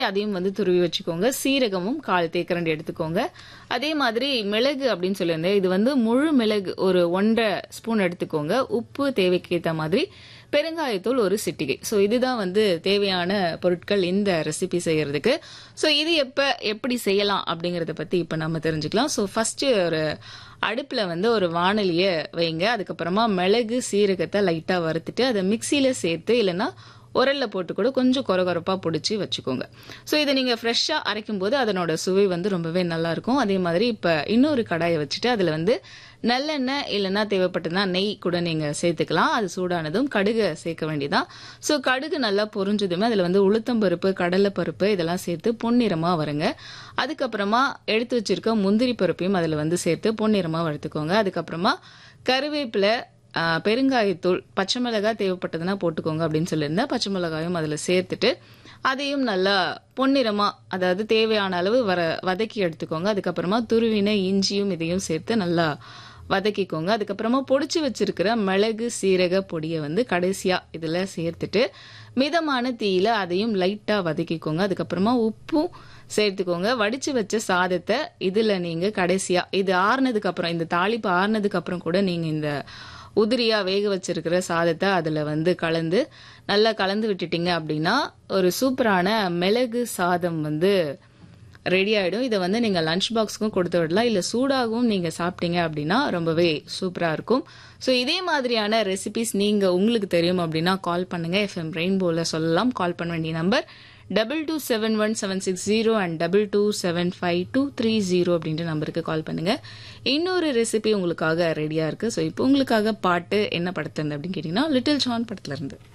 அதையும் வந்து துருவி வச்சுக்கோங்க சீரகமும் கால் தேக்கரண்டி எடுத்துக்கோங்க அதே மாதிரி மிளகு அப்படின்னு சொல்லியிருந்தேன் இது வந்து முழு மிளகு ஒரு ஒன்றரை ஸ்பூன் எடுத்துக்கோங்க உப்பு தேவைக்கு ஏற்ற மாதிரி பெருங்காயத்தூள் ஒரு சிட்டிகை ஸோ இதுதான் வந்து தேவையான பொருட்கள் இந்த ரெசிபி செய்யறதுக்கு ஸோ இது எப்போ எப்படி செய்யலாம் அப்படிங்கறத பத்தி இப்போ நம்ம தெரிஞ்சுக்கலாம் ஸோ ஃபர்ஸ்ட் ஒரு அடுப்பில் வந்து ஒரு வானலியை வைங்க அதுக்கப்புறமா மிளகு சீரகத்தை லைட்டாக வறுத்துட்டு அதை மிக்சியில் சேர்த்து இல்லைன்னா உரல்ல போட்டு கூட கொஞ்சம் கொரகொரப்பா பிடிச்சி வச்சுக்கோங்க ஸோ இதை நீங்கள் ஃப்ரெஷ்ஷாக அரைக்கும் போது அதனோட சுவை வந்து ரொம்பவே நல்லா இருக்கும் அதே மாதிரி இப்போ இன்னொரு கடாயை வச்சுட்டு அதில் வந்து நல்லெண்ணெய் இல்லைன்னா தேவைப்பட்டதுன்னா நெய் கூட நீங்கள் சேர்த்துக்கலாம் அது சூடானதும் கடுகு சேர்க்க வேண்டியதான் ஸோ கடுகு நல்லா பொரிஞ்சதுமே அதில் வந்து உளுத்தம்பருப்பு கடலைப்பருப்பு இதெல்லாம் சேர்த்து பொன்னிறமாக வருங்க அதுக்கப்புறமா எடுத்து வச்சிருக்க முந்திரி பருப்பையும் அதில் வந்து சேர்த்து பொன்னிறமாக வறுத்துக்கோங்க அதுக்கப்புறமா கருவேப்பிலை ஆ, பெருங்காயத்தூள் பச்சை மிளகாய் தேவைப்பட்டதுன்னா போட்டுக்கோங்க அப்படின்னு சொல்லியிருந்தேன் பச்சை மிளகாயும் அதில் சேர்த்துட்டு அதையும் நல்லா பொன்னிறமா அதாவது தேவையான அளவு வர வதக்கி எடுத்துக்கோங்க அதுக்கப்புறமா துருவின இஞ்சியும் இதையும் சேர்த்து நல்லா வதக்கிக்கோங்க அதுக்கப்புறமா பொடிச்சு வச்சிருக்கிற மிளகு சீரக பொடியை வந்து கடைசியா இதுல சேர்த்துட்டு மிதமான தீயில அதையும் லைட்டா வதக்கிக்கோங்க அதுக்கப்புறமா உப்பும் சேர்த்துக்கோங்க வடிச்சு வச்ச சாதத்தை இதுல நீங்க கடைசியா இது ஆறுனதுக்கு அப்புறம் இந்த தாளிப்பு ஆறுனதுக்கு அப்புறம் கூட நீங்க இந்த உதிரியா வேக வச்சிருக்கிற சாதத்தை அதுல வந்து கலந்து நல்லா கலந்து விட்டுட்டீங்க அப்படின்னா ஒரு சூப்பரான மிளகு சாதம் வந்து ரெடி ஆயிடும் இதை வந்து நீங்க லஞ்ச் பாக்ஸ்க்கும் கொடுத்து விடலாம் இல்ல சூடாகவும் நீங்க சாப்பிட்டீங்க அப்படின்னா ரொம்பவே சூப்பரா இருக்கும் ஸோ இதே மாதிரியான ரெசிபிஸ் நீங்க உங்களுக்கு தெரியும் அப்படின்னா கால் பண்ணுங்க எஃப்எம் ரெயின்போல சொல்லலாம் கால் பண்ண வேண்டிய number double two seven one seven six zero and double two seven five two three zero அப்படின்ற நம்பருக்கு கால் பண்ணுங்க இன்னொரு ரெசிபி உங்களுக்காக ரெடியா இருக்கு ஸோ இப்போ உங்களுக்காக பாட்டு என்ன படத்துல இருந்து அப்படின்னு கேட்டீங்கன்னா லிட்டில் ஜான் படத்துல இருந்து